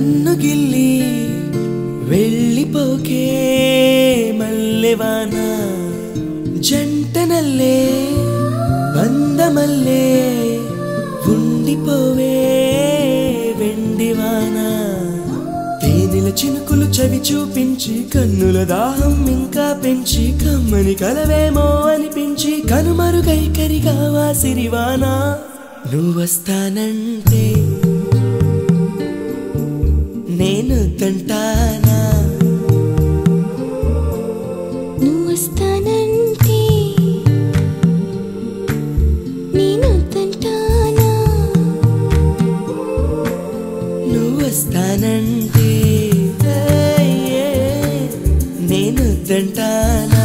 నన్ను గిల్లి వెళ్ళిపోకే మల్లెవాన జంటనల్లే బందమల్లే ఉండిపోవే వెండివాన తేనెల చినుకులు చవి చూపించి కన్నుల దాహం ఇంకా పెంచి కమ్మని కలవేమో అనిపించి కనుమరుగైకరిగా వాసిరివానా నువ్వొస్తానంటే నేను తంటానా నువ్వు వస్తానంటే నేను తంటానా నువ్వొస్తానంటే ఏ, నేను తంటానా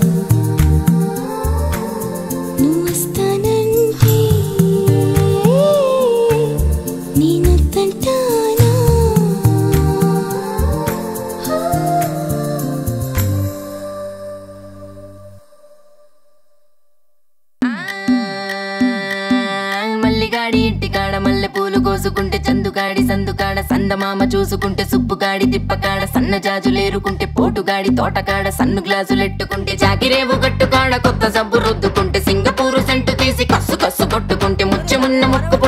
నువ్వు వస్తానంటే నేను తంటానా మల్లిగాడి ఇంటికాడ మల్లె పూలు కోసుకుంటే చందుగాడి సందుకాడ సందమామ చూసుకుంటే సుప్పుగాడి తిప్పకాడ సన్న జాజులేరుకుంటే పోటుగాడి తోటకాడ సన్ను గ్లాసులెట్టుకుంటే జాకిరేవు గట్టుకాడ కొత్త సబ్బు రుద్దుకుంటే సింగపూరు సెంటు తీసి కస్సు కస్సు కొట్టుకుంటే ముచ్చెమున్న ముక్కు